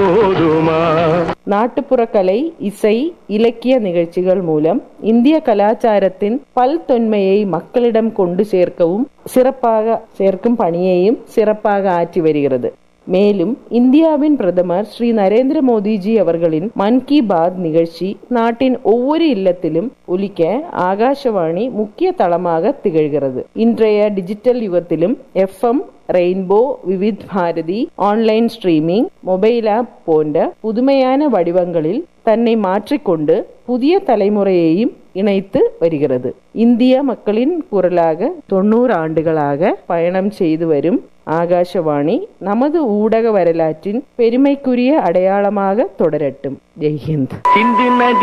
போதுமா நாட்டுப்புற கலை இசை இலக்கிய நிகழ்ச்சிகள் மூலம் இந்திய கலாச்சாரத்தின் பல்தொன்மையை மக்களிடம் கொண்டு சேர்க்கவும் சிறப்பாக சேர்க்கும் பணியையும் சிறப்பாக ஆற்றி வருகிறது மேலும் இந்தியாவின் பிரதமர் ஸ்ரீ நரேந்திர மோடிஜி அவர்களின் மன் கி பாத் நிகழ்ச்சி நாட்டின் ஒவ்வொரு இல்லத்திலும் ஒலிக்க ஆகாஷவாணி முக்கிய தளமாக திகழ்கிறது இன்றைய டிஜிட்டல் யுகத்திலும் FM Rainbow Vividh Bharati online streaming mobile app போன்ற புதுமையான வடிவங்களில் தன்னை மாற்றிக்கொண்டு புதிய தலைமுறையையும் இணைத்து வருகிறது இந்திய மக்களின் குரலாக தொண்ணூறு ஆண்டுகளாக பயணம் செய்து வரும் ஆகாஷவாணி நமது ஊடக வரலாற்றின் பெருமைக்குரிய அடையாளமாக தொடரட்டும் ஜெய்ஹிந்த் சிந்து நதி